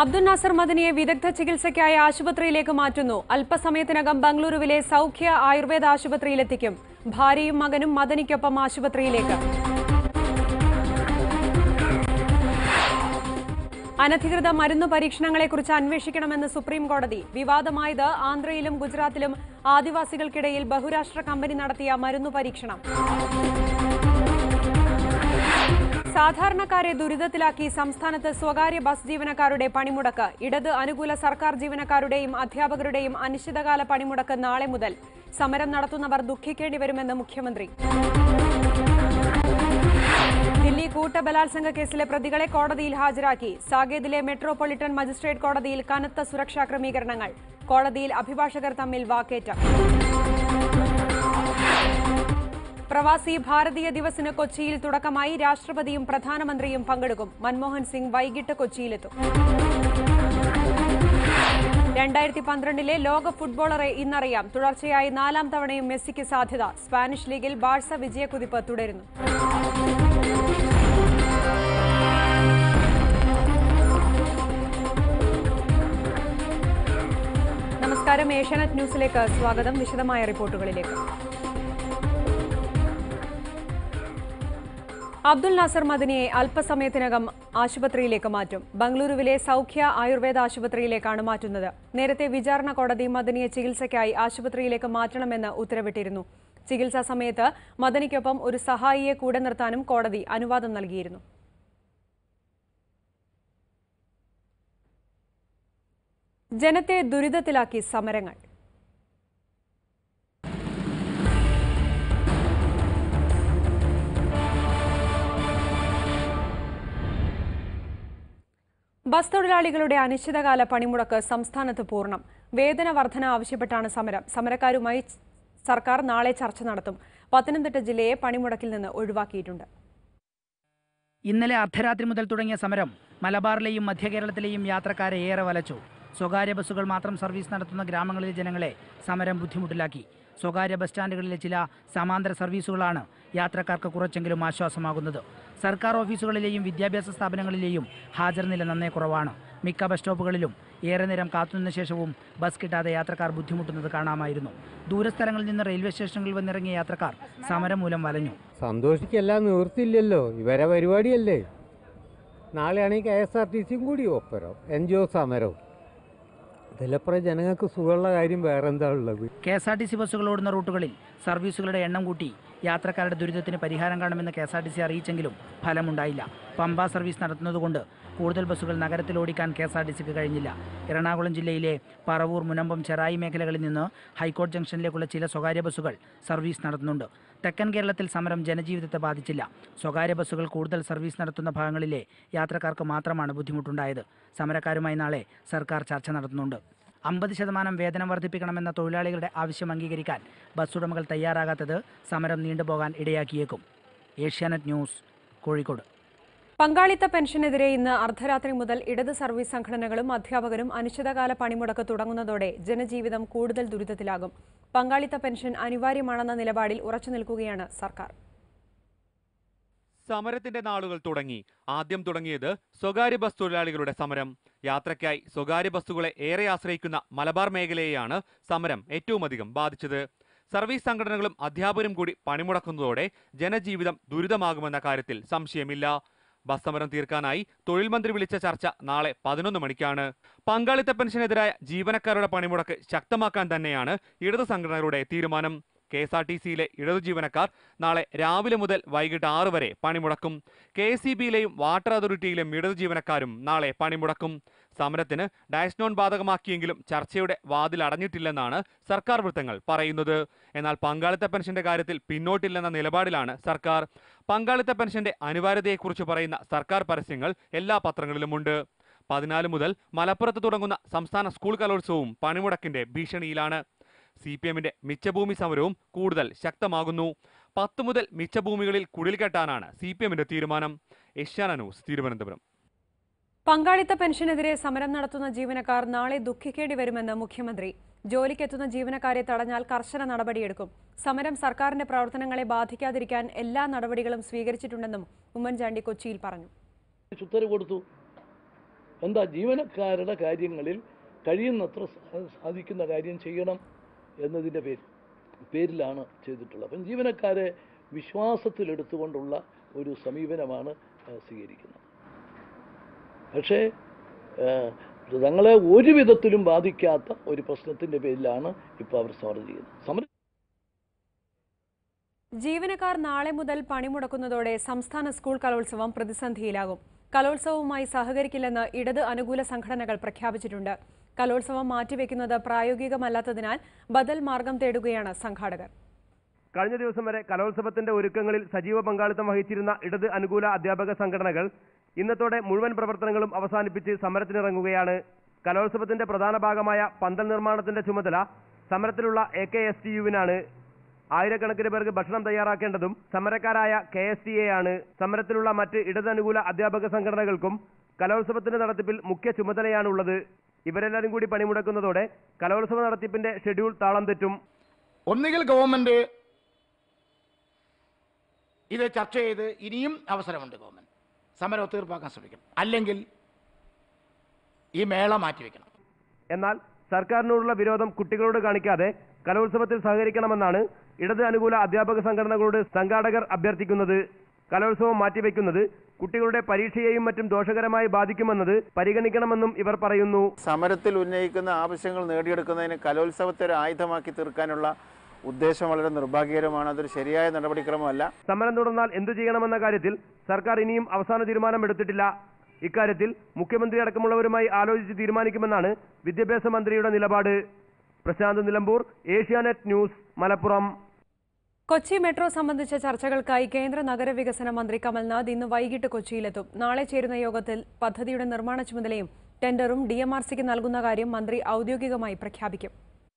അബ്ദുൽ നാസർ മദനിയെ വിദഗ്ധ ചികിത്സയ്ക്കായി ആശുപത്രിയിലേക്ക് മാറ്റുന്നു അല്പസമയത്തിനകം ബംഗളൂരുവിലെ സൗഖ്യ ആയുർവേദ ആശുപത്രിയിലെത്തിക്കും ഭാര്യയും മകനും മദനിക്കൊപ്പം ആശുപത്രിയിലേക്ക് അനധികൃത മരുന്ന് പരീക്ഷണങ്ങളെക്കുറിച്ച് അന്വേഷിക്കണമെന്ന് സുപ്രീം കോടതി വിവാദമായത് ആന്ധ്രയിലും ഗുജറാത്തിലും ആദിവാസികൾക്കിടയിൽ ബഹുരാഷ്ട്ര കമ്പനി നടത്തിയ മരുന്നു പരീക്ഷണം സാധാരണക്കാരെ ദുരിതത്തിലാക്കി സംസ്ഥാനത്ത് സ്വകാര്യ ബസ് ജീവനക്കാരുടെ പണിമുടക്ക് ഇടത് അനുകൂല സർക്കാർ ജീവനക്കാരുടെയും അധ്യാപകരുടെയും അനിശ്ചിതകാല പണിമുടക്ക് നാളെ മുതൽ സമരം നടത്തുന്നവർ ദുഃഖിക്കേണ്ടി വരുമെന്ന് മുഖ്യമന്ത്രി ദില്ലി കൂട്ടബലാത്സംഗ കേസിലെ പ്രതികളെ കോടതിയിൽ ഹാജരാക്കി സാകേതിലെ മെട്രോപൊളിറ്റൻ മജിസ്ട്രേറ്റ് കോടതിയിൽ കനത്ത സുരക്ഷാ ക്രമീകരണങ്ങൾ കോടതിയിൽ അഭിഭാഷകർ തമ്മിൽ വാക്കേറ്റം പ്രവാസി ഭാരതീയ ദിവസിന് കൊച്ചിയിൽ തുടക്കമായി രാഷ്ട്രപതിയും പ്രധാനമന്ത്രിയും പങ്കെടുക്കും മൻമോഹൻ സിംഗ് വൈകിട്ട് കൊച്ചിയിലെത്തും രണ്ടായിരത്തി പന്ത്രണ്ടിലെ ലോക ഫുട്ബോളറെ ഇന്നറിയാം തുടർച്ചയായി നാലാം തവണയും മെസ്സിക്ക് സാധ്യത സ്പാനിഷ് ലീഗിൽ ബാഴ്സ വിജയക്കുതിപ്പ് തുടരുന്നു നമസ്കാരം ഏഷ്യാനെറ്റ് ന്യൂസിലേക്ക് സ്വാഗതം വിശദമായ റിപ്പോർട്ടുകളിലേക്ക് അബ്ദുൽ നാസർ മദനിയെ അല്പസമയത്തിനകം ആശുപത്രിയിലേക്ക് മാറ്റും ബംഗളൂരുവിലെ സൗഖ്യ ആയുർവേദ ആശുപത്രിയിലേക്കാണ് മാറ്റുന്നത് നേരത്തെ വിചാരണ കോടതി മദനിയെ ചികിത്സയ്ക്കായി ആശുപത്രിയിലേക്ക് മാറ്റണമെന്ന് ഉത്തരവിട്ടിരുന്നു ചികിത്സാ സമയത്ത് മദനിക്കൊപ്പം ഒരു സഹായിയെ കൂടെ നിർത്താനും കോടതി അനുവാദം നൽകിയിരുന്നു ജനത്തെ ദുരിതത്തിലാക്കി സമരങ്ങൾ ബസ് തൊഴിലാളികളുടെ അനിശ്ചിതകാല പണിമുടക്ക് സംസ്ഥാനത്ത് പൂർണ്ണം വേതന വർധന ആവശ്യപ്പെട്ടാണ് സമരം സമരക്കാരുമായി സർക്കാർ നാളെ ചർച്ച നടത്തും പത്തനംതിട്ട ജില്ലയെ പണിമുടക്കിൽ നിന്ന് ഒഴിവാക്കിയിട്ടുണ്ട് ഇന്നലെ അർദ്ധരാത്രി മുതൽ തുടങ്ങിയ സമരം മലബാറിലെയും മധ്യകേരളത്തിലെയും യാത്രക്കാരെ ഏറെ വലച്ചു സ്വകാര്യ ബസ്സുകൾ മാത്രം സർവീസ് നടത്തുന്ന ഗ്രാമങ്ങളിലെ ജനങ്ങളെ സമരം ബുദ്ധിമുട്ടിലാക്കി സ്വകാര്യ ബസ് സ്റ്റാൻഡുകളിലെ ചില സമാന്തര സർവീസുകളാണ് യാത്രക്കാർക്ക് കുറച്ചെങ്കിലും ആശ്വാസമാകുന്നത് സർക്കാർ ഓഫീസുകളിലെയും വിദ്യാഭ്യാസ സ്ഥാപനങ്ങളിലെയും ഹാജർ നില നന്നേ കുറവാണ് മിക്ക ബസ് സ്റ്റോപ്പുകളിലും ഏറെ നേരം കാത്തുനിന്ന ശേഷവും ബസ് കിട്ടാതെ യാത്രക്കാർ ബുദ്ധിമുട്ടുന്നത് കാണാമായിരുന്നു ദൂരസ്ഥലങ്ങളിൽ നിന്ന് റെയിൽവേ സ്റ്റേഷനുകളിൽ വന്നിറങ്ങിയ യാത്രക്കാർ സമരം മൂലം വലഞ്ഞു സന്തോഷിക്കല്ല നിവൃത്തിയില്ലല്ലോ ഇവരെ പരിപാടിയല്ലേ നാളെയാണെങ്കിൽ കെ എസ് ആർ ടി സിയും കൂടി ഒപ്പരം എൻ ജി ഒ സമരവും ഇതിലപ്പുറം ജനങ്ങൾക്ക് സുഖമുള്ള കാര്യം വേറെ എന്താ ഉള്ളത് K S R T C ബസ്സുകൾ ഓടുന്ന റൂട്ടുകളിൽ സർവീസുകളുടെ എണ്ണം കൂട്ടി യാത്രക്കാരുടെ ദുരിതത്തിന് പരിഹാരം കാണുമെന്ന് K S R T C അറിയിച്ചെങ്കിലും ഫലമുണ്ടായില്ല പമ്പ സർവീസ് നടത്തുന്നതുകൊണ്ട് കൂടുതൽ ബസ്സുകൾ നഗരത്തിൽ ഓടിക്കാൻ കെ എസ് ആർ ടി സിക്ക് കഴിഞ്ഞില്ല എറണാകുളം ജില്ലയിലെ പറവൂർ മുനമ്പം ചെറായി മേഖലകളിൽ നിന്ന് ഹൈക്കോടതി ജംഗ്ഷനിലേക്കുള്ള ചില സ്വകാര്യ ബസ്സുകൾ സർവീസ് നടത്തുന്നുണ്ട് തെക്കൻ കേരളത്തിൽ സമരം ജനജീവിതത്തെ ബാധിച്ചില്ല സ്വകാര്യ ബസ്സുകൾ കൂടുതൽ സർവീസ് നടത്തുന്ന ഭാഗങ്ങളിലെ യാത്രക്കാർക്ക് മാത്രമാണ് ബുദ്ധിമുട്ടുണ്ടായത് സമരക്കാരുമായി നാളെ സർക്കാർ ചർച്ച നടത്തുന്നുണ്ട് അമ്പത് ശതമാനം വേതനം വർദ്ധിപ്പിക്കണമെന്ന തൊഴിലാളികളുടെ ആവശ്യം അംഗീകരിക്കാൻ ബസ് ഉടമകൾ തയ്യാറാകാത്തത് സമരം നീണ്ടുപോകാൻ ഇടയാക്കിയേക്കും ഏഷ്യാനെറ്റ് ന്യൂസ് കോഴിക്കോട് പങ്കാളിത്ത പെൻഷനെതിരെ ഇന്ന് അർദ്ധരാത്രി മുതൽ ഇടത് സർവീസ് സംഘടനകളും അധ്യാപകരും അനിശ്ചിതകാല പണിമുടക്ക് തുടങ്ങുന്നതോടെ ജനജീവിതം കൂടുതൽ ദുരിതത്തിലാകും പങ്കാളിത്ത പെൻഷൻ അനിവാര്യമാണെന്ന നിലപാടിൽ ഉറച്ചു നിൽക്കുകയാണ് സർക്കാർ സമരത്തിന്റെ നാളുകൾ തുടങ്ങി ആദ്യം തുടങ്ങിയത് സ്വകാര്യ ബസ് തൊഴിലാളികളുടെ സമരം യാത്രയ്ക്കായി സ്വകാര്യ ബസ്സുകളെ ഏറെ ആശ്രയിക്കുന്ന മലബാർ മേഖലയെയാണ് സമരം ഏറ്റവും അധികം ബാധിച്ചത് സർവീസ് സംഘടനകളും അധ്യാപകരും കൂടി പണിമുടക്കുന്നതോടെ ജനജീവിതം ദുരിതമാകുമെന്ന കാര്യത്തിൽ സംശയമില്ല ബസ് സമരം തീർക്കാനായി തൊഴിൽ മന്ത്രി വിളിച്ച ചർച്ച നാളെ പതിനൊന്ന് മണിക്കാണ് പങ്കാളിത്ത പെൻഷനെതിരായ ജീവനക്കാരുടെ പണിമുടക്ക് ശക്തമാക്കാൻ തന്നെയാണ് ഇടതു സംഘടനകളുടെ തീരുമാനം കെ എസ് ആർ ടി സിയിലെ ഇടതു ജീവനക്കാർ നാളെ രാവിലെ മുതൽ വൈകിട്ട് ആറ് വരെ പണിമുടക്കും കെ എസ് ഇ ബിയിലെയും വാട്ടർ അതോറിറ്റിയിലെയും ഇടതു ജീവനക്കാരും നാളെ പണിമുടക്കും സമരത്തിന് ഡയസ്നോൺ ബാധകമാക്കിയെങ്കിലും ചർച്ചയുടെ വാതിൽ അടഞ്ഞിട്ടില്ലെന്നാണ് സർക്കാർ വൃത്തങ്ങൾ പറയുന്നത് എന്നാൽ പങ്കാളിത്ത പെൻഷന്റെ കാര്യത്തിൽ പിന്നോട്ടില്ലെന്ന നിലപാടിലാണ് സർക്കാർ പങ്കാളിത്ത പെൻഷന്റെ അനിവാര്യതയെക്കുറിച്ച് പറയുന്ന സർക്കാർ പരസ്യങ്ങൾ എല്ലാ പത്രങ്ങളിലുമുണ്ട് പതിനാല് മുതൽ മലപ്പുറത്ത് തുടങ്ങുന്ന സംസ്ഥാന സ്കൂൾ കലോത്സവവും പണിമുടക്കിന്റെ ഭീഷണിയിലാണ് സി പി എമ്മിന്റെ മിച്ചഭൂമി സമരവും കൂടുതൽ ശക്തമാകുന്നു പത്ത് മുതൽ മിച്ചഭൂമികളിൽ കുടിൽ കെട്ടാനാണ് സി പി എമ്മിന്റെ തീരുമാനം ഏഷ്യാന ന്യൂസ് തിരുവനന്തപുരം പങ്കാളിത്ത പെൻഷനെതിരെ സമരം നടത്തുന്ന ജീവനക്കാർ നാളെ ദുഃഖിക്കേണ്ടി വരുമെന്ന് മുഖ്യമന്ത്രി ജോലിക്കെത്തുന്ന ജീവനക്കാരെ തടഞ്ഞാൽ കർശന നടപടിയെടുക്കും സമരം സർക്കാരിന്റെ പ്രവർത്തനങ്ങളെ ബാധിക്കാതിരിക്കാൻ എല്ലാ നടപടികളും സ്വീകരിച്ചിട്ടുണ്ടെന്നും ഉമ്മൻചാണ്ടി കൊച്ചിയിൽ പറഞ്ഞു ഉത്തരവ് കൊടുത്തു എന്താ ജീവനക്കാരുടെ കാര്യങ്ങളിൽ കഴിയുന്നത്ര സ- സാധിക്കുന്ന കാര്യം ചെയ്യണം എന്നതിൻ്റെ പേര് പേരിലാണ് ചെയ്തിട്ടുള്ളത് അപ്പം ജീവനക്കാരെ വിശ്വാസത്തിലെടുത്തുകൊണ്ടുള്ള ഒരു സമീപനമാണ് ആ, സ്വീകരിക്കുന്നത് പക്ഷേ ആ, തങ്ങളെ ഒരു വിധത്തിലും ബാധിക്കാത്ത ഒരു പ്രശ്നത്തിൻ്റെ പേരിലാണ് ഇപ്പോൾ അവർ സമരം ചെയ്യുന്നത് സമരം ജീവനക്കാർ നാളെ മുതൽ പണിമുടക്കുന്നതോടെ സംസ്ഥാന സ്കൂൾ കലോത്സവം പ്രതിസന്ധിയിലാകും കലോത്സവവുമായി സഹകരിക്കില്ലെന്ന് ഇടത് അനുകൂല സംഘടനകൾ പ്രഖ്യാപിച്ചിട്ടുണ്ട് കലോത്സവം മാറ്റിവെക്കുന്നത് പ്രായോഗികമല്ലാത്തതിനാൽ ബദൽ മാർഗം തേടുകയാണ് സംഘാടകർ കഴിഞ്ഞ ദിവസം വരെ കലോത്സവത്തിന്റെ ഒരുക്കങ്ങളിൽ സജീവ പങ്കാളിത്തം വഹിച്ചിരുന്ന ഇടത് അനുകൂല അധ്യാപക സംഘടനകൾ ഇന്നത്തോടെ മുഴുവൻ പ്രവർത്തനങ്ങളും അവസാനിപ്പിച്ച് സമരത്തിനിറങ്ങുകയാണ് കലോത്സവത്തിന്റെ പ്രധാന ഭാഗമായ പന്തൽ നിർമ്മാണത്തിന്റെ ചുമതല സമരത്തിലുള്ള എ കെ എസ് ടി യുവിനാണ് ആയിരക്കണക്കിന് പേർക്ക് ഭക്ഷണം തയ്യാറാക്കേണ്ടതും സമരക്കാരായ കെ എസ് ടി എ ആണ് സമരത്തിലുള്ള മറ്റ് ഇടത് അനുകൂല അധ്യാപക സംഘടനകൾക്കും കലോത്സവത്തിന്റെ നടത്തിപ്പിൽ മുഖ്യ ചുമതലയാണുള്ളത് ഇവരെല്ലാവരും കൂടി പണിമുടക്കുന്നതോടെ കലോത്സവ നടത്തിപ്പിന്റെ ഷെഡ്യൂൾ താളം തെറ്റും ഒന്നുകിൽ ഗവൺമെന്റ് ഇത് ചർച്ച ചെയ്ത് ഇനിയും അവസരമുണ്ട് ഗവൺമെന്റ് സമരം തീർപ്പാക്കാൻ ശ്രമിക്കണം അല്ലെങ്കിൽ ഈ മേള മാറ്റിവെക്കണം എന്നാൽ സർക്കാരിനോടുള്ള വിരോധം കുട്ടികളോട് കാണിക്കാതെ കലോത്സവത്തിൽ സഹകരിക്കണമെന്നാണ് ഇടത് അനുകൂല അധ്യാപക സംഘടനകളോട് സംഘാടകർ അഭ്യർത്ഥിക്കുന്നത് കലോത്സവം മാറ്റിവെക്കുന്നത് കുട്ടികളുടെ പരീക്ഷയെയും മറ്റും ദോഷകരമായി ബാധിക്കുമെന്നത് പരിഗണിക്കണമെന്നും ഇവർ പറയുന്നു സമരത്തിൽ ഉന്നയിക്കുന്ന ആവശ്യങ്ങൾ നേടിയെടുക്കുന്നതിന് കലോത്സവത്തെ ഒരു ആയുധമാക്കി തീർക്കാനുള്ള ഉദ്ദേശം വളരെ നിർഭാഗ്യകരമാണ് അതൊരു ശരിയായ നടപടിക്രമമല്ല സമരം തുടർന്നാൽ എന്തു ചെയ്യണമെന്ന കാര്യത്തിൽ സർക്കാർ ഇനിയും അവസാന തീരുമാനം എടുത്തിട്ടില്ല ഇക്കാര്യത്തിൽ മുഖ്യമന്ത്രി അടക്കമുള്ളവരുമായി ആലോചിച്ച് തീരുമാനിക്കുമെന്നാണ് വിദ്യാഭ്യാസ മന്ത്രിയുടെ നിലപാട് പ്രശാന്ത് നിലമ്പൂർ ഏഷ്യാനെറ്റ് ന്യൂസ് മലപ്പുറം കൊച്ചി മെട്രോ സംബന്ധിച്ച ചർച്ചകൾക്കായി കേന്ദ്ര നഗരവികസന മന്ത്രി കമൽനാഥ് ഇന്ന് വൈകിട്ട് കൊച്ചിയിലെത്തും നാളെ ചേരുന്ന യോഗത്തിൽ പദ്ധതിയുടെ നിർമ്മാണ ചുമതലയും ടെൻഡറും ഡി എം ആർ സിക്ക് നൽകുന്ന കാര്യം മന്ത്രി ഔദ്യോഗികമായി പ്രഖ്യാപിക്കും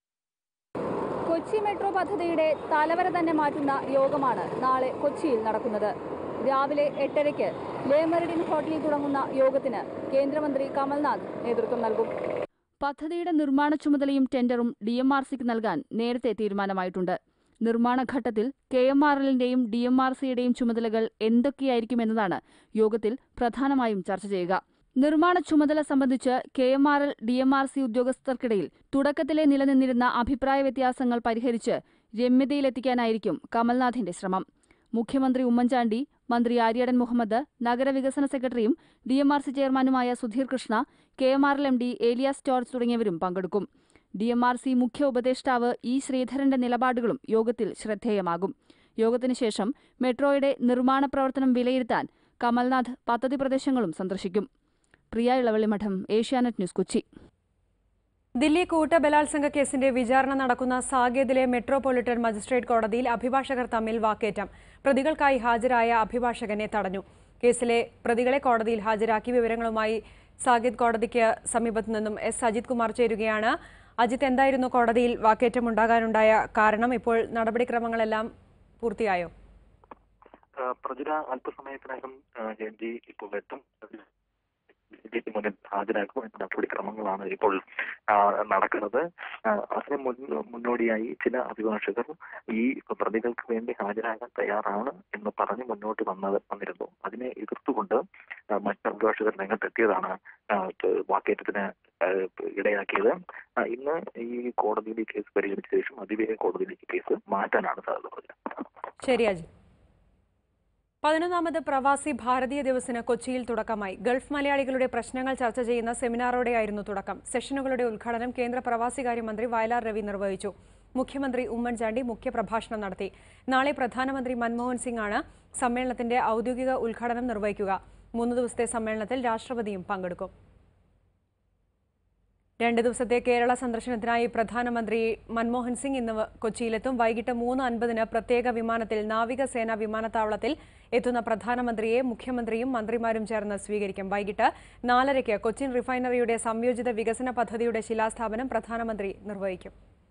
കൊച്ചി മെട്രോ പദ്ധതിയുടെ തലവര തന്നെ മാറ്റുന്ന യോഗമാണ് നാളെ കൊച്ചിയിൽ നടക്കുന്നത് രാവിലെ എട്ടരയ്ക്ക് ലേമറിഡിൻ ഹോട്ടലിൽ തുടങ്ങുന്ന യോഗത്തിന് കേന്ദ്രമന്ത്രി കമൽനാഥ് നേതൃത്വം നൽകും പദ്ധതിയുടെ നിർമ്മാണ ചുമതലയും ടെൻഡറും ഡി എം ആർ സിക്ക് നൽകാൻ നേരത്തെ തീരുമാനമായിട്ടുണ്ട് നിർമ്മാണ ഘട്ടത്തിൽ കെ എം ആർ എല്ലിന്റെയും ഡി എം ആർ സിയുടെയും ചുമതലകൾ എന്തൊക്കെയായിരിക്കുമെന്നതാണ് യോഗത്തിൽ പ്രധാനമായും ചർച്ച ചെയ്യുക നിർമ്മാണ ചുമതല സംബന്ധിച്ച് K M R L D M R C ഉദ്യോഗസ്ഥർക്കിടയിൽ തുടക്കത്തിലെ നിലനിന്നിരുന്ന അഭിപ്രായ വ്യത്യാസങ്ങൾ പരിഹരിച്ച് രമ്യതയിലെത്തിക്കാനായിരിക്കും കമൽനാഥിന്റെ ശ്രമം മുഖ്യമന്ത്രി ഉമ്മൻചാണ്ടി മന്ത്രി ആര്യടൻ മുഹമ്മദ് നഗരവികസന സെക്രട്ടറിയും ഡി എം ആർ സി ചെയർമാനുമായ Sudheer Krishna K M R L M D Elias George തുടങ്ങിയവരും പങ്കെടുക്കും ഡി എം ആർ സി മുഖ്യ ഉപദേഷ്ടാവ് ഇ ശ്രീധരന്റെ നിലപാടുകളും യോഗത്തിൽ ശ്രദ്ധേയമാകും യോഗത്തിന് ശേഷം മെട്രോയുടെ നിർമ്മാണ പ്രവർത്തനം വിലയിരുത്താൻ കമൽനാഥ് പദ്ധതി പ്രദേശങ്ങളും സന്ദർശിക്കും പ്രിയ ഇളവള്ളിമഠം ഏഷ്യാനെറ്റ് ന്യൂസ് കൊച്ചി ദില്ലി കൂട്ട ബലാത്സംഗ കേസിന്റെ വിചാരണ നടക്കുന്ന സാകേതിലെ മെട്രോപൊളിറ്റൻ മജിസ്ട്രേറ്റ് കോടതിയിൽ അഭിഭാഷകർ തമ്മിൽ വാക്കേറ്റം പ്രതികൾക്കായി ഹാജരായ അഭിഭാഷകനെ തടഞ്ഞു കേസിലെ പ്രതികളെ കോടതിയിൽ ഹാജരാക്കി വിവരങ്ങളുമായി സാകിദ് കോടതിക്ക് സമീപത്തു നിന്നും എസ് അജിത് കുമാർ ചേരുകയാണ് അജിത് എന്തായിരുന്നു കോടതിയിൽ വാക്കേറ്റമുണ്ടാകാനുണ്ടായ കാരണം ഇപ്പോൾ നടപടിക്രമങ്ങളെല്ലാം പൂർത്തിയായോ പ്രജുര അല്പസമയത്തിനകം ആ, ജഡ്ജി ഇപ്പോൾ എത്തും ജഡ്ജിക്ക് മുന്നിൽ ഹാജരാക്കും എന്ന നടപടിക്രമങ്ങളാണ് ഇപ്പോൾ ആ, നടക്കുന്നത് ആ, അതിന് മുൻ- മുന്നോടിയായി ചില അഭിഭാഷകർ ഈ പ്രതികൾക്ക് വേണ്ടി ഹാജരാകാൻ തയ്യാറാണ് എന്ന് പറഞ്ഞ് മുന്നോട്ട് വന്നത് വന്നിരുന്നു അതിനെ എതിർത്തുകൊണ്ട് ആ, മറ്റ് അഭിഭാഷകർ രംഗത്തെത്തിയതാണ് ആ, ഇത് വാക്കേറ്റത്തിന് ആ, ഇടയാക്കിയത് ആ, ഇന്ന് ഈ കോടതിയിൽ ഈ കേസ് പരിഗണിച്ച ശേഷം അതിവേഗ കോടതിയിലേക്ക് കേസ് മാറ്റാനാണ് സാധ്യത പ്രജുര ശരി അജിത് പതിനൊന്നാമത് പ്രവാസി ഭാരതീയ ദിവസിന് കൊച്ചിയിൽ തുടക്കമായി ഗൾഫ് മലയാളികളുടെ പ്രശ്നങ്ങൾ ചർച്ച ചെയ്യുന്ന സെമിനാറോടെയായിരുന്നു തുടക്കം സെഷനുകളുടെ ഉദ്ഘാടനം കേന്ദ്ര പ്രവാസികാര്യ മന്ത്രി വയലാർ രവി നിർവഹിച്ചു മുഖ്യമന്ത്രി ഉമ്മൻചാണ്ടി മുഖ്യപ്രഭാഷണം നടത്തി നാളെ പ്രധാനമന്ത്രി മൻമോഹൻ സിംഗ് ആണ് സമ്മേളനത്തിന്റെ ഔദ്യോഗിക ഉദ്ഘാടനം നിർവഹിക്കുക മൂന്ന് ദിവസത്തെ സമ്മേളനത്തിൽ രാഷ്ട്രപതിയും പങ്കെടുക്കും രണ്ട് ദിവസത്തെ കേരള സന്ദർശനത്തിനായി പ്രധാനമന്ത്രി മൻമോഹൻ സിംഗ് ഇന്ന് വ- കൊച്ചിയിലെത്തും വൈകിട്ട് മൂന്ന് അൻപതിന് പ്രത്യേക വിമാനത്തിൽ നാവികസേന വിമാനത്താവളത്തിൽ എത്തുന്ന പ്രധാനമന്ത്രിയെ മുഖ്യമന്ത്രിയും മന്ത്രിമാരും ചേർന്ന് സ്വീകരിക്കും വൈകിട്ട് നാലരയ്ക്ക് കൊച്ചിൻ റിഫൈനറിയുടെ സംയോജിത വികസന പദ്ധതിയുടെ ശിലാസ്ഥാപനം പ്രധാനമന്ത്രി നിർവഹിക്കും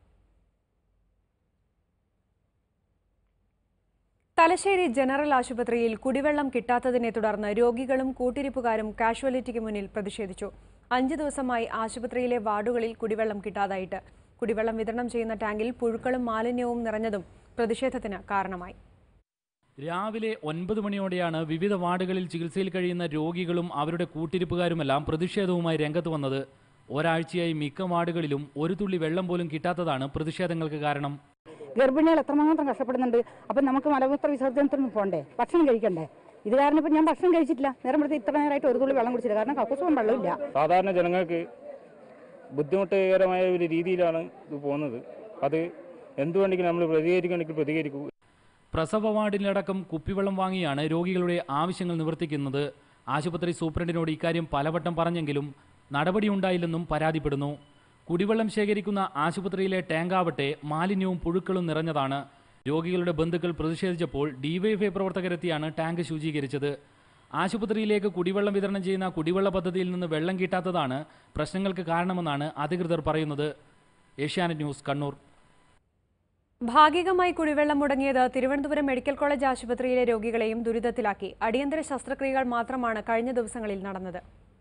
തലശ്ശേരി ജനറൽ ആശുപത്രിയിൽ കുടിവെള്ളം കിട്ടാത്തതിനെ തുടർന്ന് രോഗികളും കൂട്ടിരിപ്പുകാരും കാഷ്വാലിറ്റിക്ക് മുന്നിൽ പ്രതിഷേധിച്ചു അഞ്ച് ദിവസമായി ആശുപത്രിയിലെ വാർഡുകളിൽ കുടിവെള്ളം കിട്ടാതായിട്ട് കുടിവെള്ളം വിതരണം ചെയ്യുന്ന ടാങ്കിൽ പുഴുക്കളും മാലിന്യവും നിറഞ്ഞതും പ്രതിഷേധത്തിന് കാരണമായി രാവിലെ ഒൻപത് മണിയോടെയാണ് വിവിധ വാർഡുകളിൽ ചികിത്സയിൽ കഴിയുന്ന രോഗികളും അവരുടെ കൂട്ടിരിപ്പുകാരുമെല്ലാം പ്രതിഷേധവുമായി രംഗത്ത് വന്നത് ഒരാഴ്ചയായി മിക്ക വാർഡുകളിലും ഒരു തുള്ളി വെള്ളം പോലും കിട്ടാത്തതാണ് പ്രതിഷേധങ്ങൾക്ക് കാരണം ഗർഭിണികൾ എത്രമാത്രം കഷ്ടപ്പെടുന്നുണ്ട് അപ്പം നമുക്ക് മലമൂത്ര വിസർജനത്തിന് പോകണ്ടേ ഭക്ഷണം കഴിക്കണ്ടേ ഇത് കാരണം ഇപ്പം ഞാൻ ഭക്ഷണം കഴിച്ചിട്ടില്ല നേരം എടുത്ത് ഇത്ര നേരമായിട്ട് ഒരു തുള്ളി വെള്ളം കുടിച്ചില്ല കാരണം കക്കൂസും വെള്ളമില്ല സാധാരണ ജനങ്ങൾക്ക് ബുദ്ധിമുട്ടുകരമായ ഒരു രീതിയിലാണ് ഇത് പോകുന്നത് അത് എന്തുവേണ്ടെങ്കിലും നമ്മൾ പ്രതികരിക്കണമെങ്കിൽ പ്രതികരിക്കൂ പ്രസവ വാർഡിലടക്കം കുപ്പിവെള്ളം വാങ്ങിയാണ് രോഗികളുടെ ആവശ്യങ്ങൾ നിവർത്തിക്കുന്നത് ആശുപത്രി സൂപ്രണ്ടിനോട് ഇക്കാര്യം പലവട്ടം പറഞ്ഞെങ്കിലും നടപടിയുണ്ടായില്ലെന്നും പരാതിപ്പെടുന്നു കുടിവെള്ളം ശേഖരിക്കുന്ന ആശുപത്രിയിലെ ടാങ്കാവട്ടെ മാലിന്യവും പുഴുക്കളും നിറഞ്ഞതാണ് രോഗികളുടെ ബന്ധുക്കൾ പ്രതിഷേധിച്ചപ്പോൾ ഡിവൈഎഫ്ഐ പ്രവർത്തകരെത്തിയാണ് ടാങ്ക് ശുചീകരിച്ചത് ആശുപത്രിയിലേക്ക് കുടിവെള്ളം വിതരണം ചെയ്യുന്ന കുടിവെള്ള പദ്ധതിയിൽ നിന്ന് വെള്ളം കിട്ടാത്തതാണ് പ്രശ്നങ്ങൾക്ക് കാരണമെന്നാണ് അധികൃതർ പറയുന്നത് ഏഷ്യാനെറ്റ് ന്യൂസ് കണ്ണൂർ ഭാഗികമായി കുടിവെള്ളം മുടങ്ങിയത് തിരുവനന്തപുരം മെഡിക്കൽ കോളേജ് ആശുപത്രിയിലെ രോഗികളെയും ദുരിതത്തിലാക്കി അടിയന്തര ശസ്ത്രക്രിയകൾ മാത്രമാണ് കഴിഞ്ഞ ദിവസങ്ങളിൽ നടന്നത്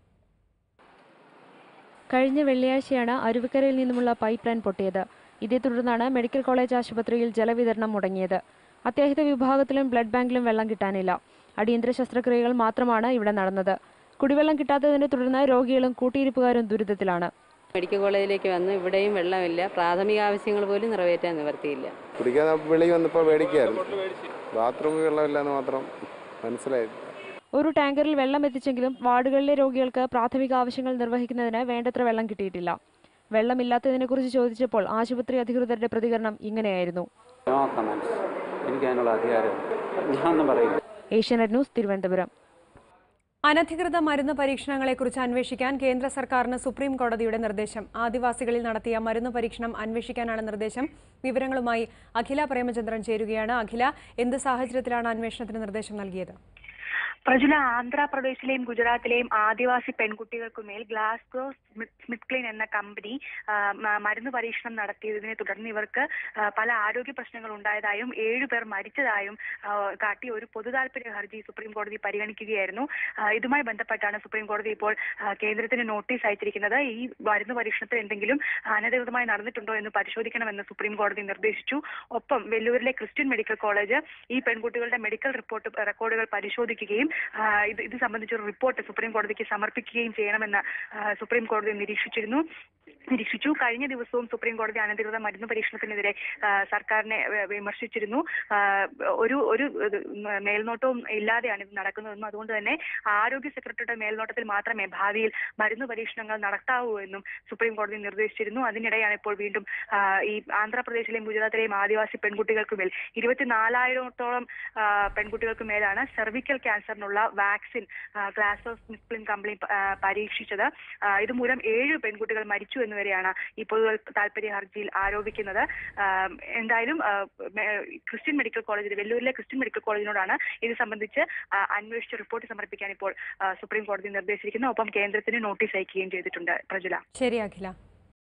കഴിഞ്ഞ വെള്ളിയാഴ്ചയാണ് അരുവിക്കരയിൽ നിന്നുമുള്ള പൈപ്പ് ലൈൻ പൊട്ടിയത് ഇതേ തുടർന്നാണ് മെഡിക്കൽ കോളേജ് ആശുപത്രിയിൽ ജലവിതരണം മുടങ്ങിയത് അത്യാഹിത വിഭാഗത്തിലും ബ്ലഡ് ബാങ്കിലും വെള്ളം കിട്ടാനില്ല അടിയന്തര ശസ്ത്രക്രിയകൾ മാത്രമാണ് ഇവിടെ നടന്നത് കുടിവെള്ളം കിട്ടാത്തതിനെ തുടർന്ന് രോഗികളും കൂട്ടിയിരിപ്പുകാരും ദുരിതത്തിലാണ് മെഡിക്കൽ കോളേജിലേക്ക് വന്ന് ഇവിടെയും വെള്ളമില്ല പ്രാഥമിക ആവശ്യങ്ങൾ പോലും നിറവേറ്റാൻ നിവർത്തിയില്ല കുടിക്കാൻ വെളി വന്നപ്പോൾ മേടിക്കായിരുന്നു ബാത്റൂമിൽ വെള്ളമില്ലെന്ന് മാത്രം മനസ്സിലായി ഒരു ടാങ്കറിൽ വെള്ളം എത്തിച്ചെങ്കിലും വാർഡുകളിലെ രോഗികൾക്ക് പ്രാഥമിക ആവശ്യങ്ങൾ നിർവഹിക്കുന്നതിന് വേണ്ടത്ര വെള്ളം കിട്ടിയിട്ടില്ല വെള്ളമില്ലാത്തതിനെക്കുറിച്ച് ചോദിച്ചപ്പോൾ ആശുപത്രി അധികൃതരുടെ പ്രതികരണം ഇങ്ങനെയായിരുന്നു നോ കമൻസ് എനിക്ക് അതിനുള്ള അധികാരം ഞാനൊന്നും പറയില്ല ഏഷ്യാനെറ്റ് ന്യൂസ് തിരുവനന്തപുരം അനധികൃത മരുന്ന് പരീക്ഷണങ്ങളെക്കുറിച്ച് അന്വേഷിക്കാൻ കേന്ദ്ര സർക്കാരിന് സുപ്രീം കോടതിയുടെ നിർദ്ദേശം ആദിവാസികളിൽ നടത്തിയ മരുന്ന് പരീക്ഷണം അന്വേഷിക്കാനാണ് നിർദ്ദേശം വിവരങ്ങളുമായി അഖില പ്രേമചന്ദ്രൻ ചേരുകയാണ് അഖില എന്ത് സാഹചര്യത്തിലാണ് അന്വേഷണത്തിന് നിർദ്ദേശം നൽകിയത് പ്രജുല ആന്ധ്രാപ്രദേശിലെയും ഗുജറാത്തിലെയും ആദിവാസി പെൺകുട്ടികൾക്കുമേൽ ഗ്ലാസ്ഗോ സ്മിത്ത് ക്ലീൻ എന്ന കമ്പനി ആ, മ- മരുന്ന് പരീക്ഷണം നടത്തിയതിനെ തുടർന്ന് ഇവർക്ക് ആ, പല ആരോഗ്യ പ്രശ്നങ്ങൾ ഉണ്ടായതായും ഏഴുപേർ മരിച്ചതായും ആ, കാട്ടി ഒരു പൊതുതാൽപര്യ ഹർജി സുപ്രീം കോടതി പരിഗണിക്കുകയായിരുന്നു ആ, ഇതുമായി ബന്ധപ്പെട്ടാണ് സുപ്രീം കോടതി ഇപ്പോൾ ആ, കേന്ദ്രത്തിന് നോട്ടീസ് അയച്ചിരിക്കുന്നത് ഈ മരുന്ന് പരീക്ഷണത്തിൽ എന്തെങ്കിലും അനധികൃതമായി നടന്നിട്ടുണ്ടോ എന്ന് പരിശോധിക്കണമെന്ന് സുപ്രീം കോടതി നിർദ്ദേശിച്ചു ഒപ്പം വെല്ലൂരിലെ ക്രിസ്ത്യൻ മെഡിക്കൽ കോളേജ് ഈ പെൺകുട്ടികളുടെ മെഡിക്കൽ റിപ്പോർട്ട് റെക്കോർഡുകൾ പരിശോധിക്കുകയും ആ, ഇത് ഇത് സംബന്ധിച്ചൊരു റിപ്പോർട്ട് സുപ്രീം കോടതിക്ക് സമർപ്പിക്കുകയും ചെയ്യണമെന്ന് ആ, സുപ്രീം കോടതി നിരീക്ഷിച്ചിരുന്നു നിരീക്ഷിച്ചു കഴിഞ്ഞ ദിവസവും സുപ്രീം കോടതി അനധികൃത മരുന്ന് പരീക്ഷണത്തിനെതിരെ ആ, സർക്കാരിനെ വ- വിമർശിച്ചിരുന്നു ആ, ഒരു ഒരു ഇത് മേൽനോട്ടവും ഇല്ലാതെയാണ് ഇത് നടക്കുന്നതെന്നും അതുകൊണ്ട് തന്നെ ആരോഗ്യ സെക്രട്ടറിയുടെ മേൽനോട്ടത്തിൽ മാത്രമേ ഭാവിയിൽ മരുന്ന് പരീക്ഷണങ്ങൾ നടത്താവൂ എന്നും സുപ്രീം കോടതി നിർദ്ദേശിച്ചിരുന്നു അതിനിടെയാണ് ഇപ്പോൾ വീണ്ടും ആ, ഈ ആന്ധ്രാപ്രദേശിലെയും ഗുജറാത്തിലെയും ആദിവാസി പെൺകുട്ടികൾക്ക് മേൽ ഇരുപത്തിനാലായിരത്തോളം ആ, പെൺകുട്ടികൾക്ക് മേലാണ് സെർവിക്കൽ ക്യാൻസറിനുള്ള വാക്സിൻ ഗ്ലാസ് ഓഫ് മിസ്പ്ലിൻ കമ്പനി ആ, പരീക്ഷിച്ചത് ആ, ഇതുമൂലം ഏഴ് പെൺകുട്ടികൾ മരിച്ചു എന്ന് വരെയാണ് ഈ പൊതു താല്പര്യ ഹർജിയിൽ ആരോപിക്കുന്നത് ആ, എന്തായാലും ആ, മെ- ക്രിസ്ത്യൻ മെഡിക്കൽ കോളേജിൽ വെല്ലൂരിലെ ക്രിസ്ത്യൻ മെഡിക്കൽ കോളേജിനോടാണ് ഇത് സംബന്ധിച്ച് ആ, അന്വേഷിച്ച് റിപ്പോർട്ട് സമർപ്പിക്കാൻ ഇപ്പോൾ ആ, സുപ്രീം കോടതി നിർദ്ദേശിച്ചിരിക്കുന്നു ഒപ്പം കേന്ദ്രത്തിന് നോട്ടീസ് അയക്കുകയും ചെയ്തിട്ടുണ്ട് പ്രജുല ശരി അഖില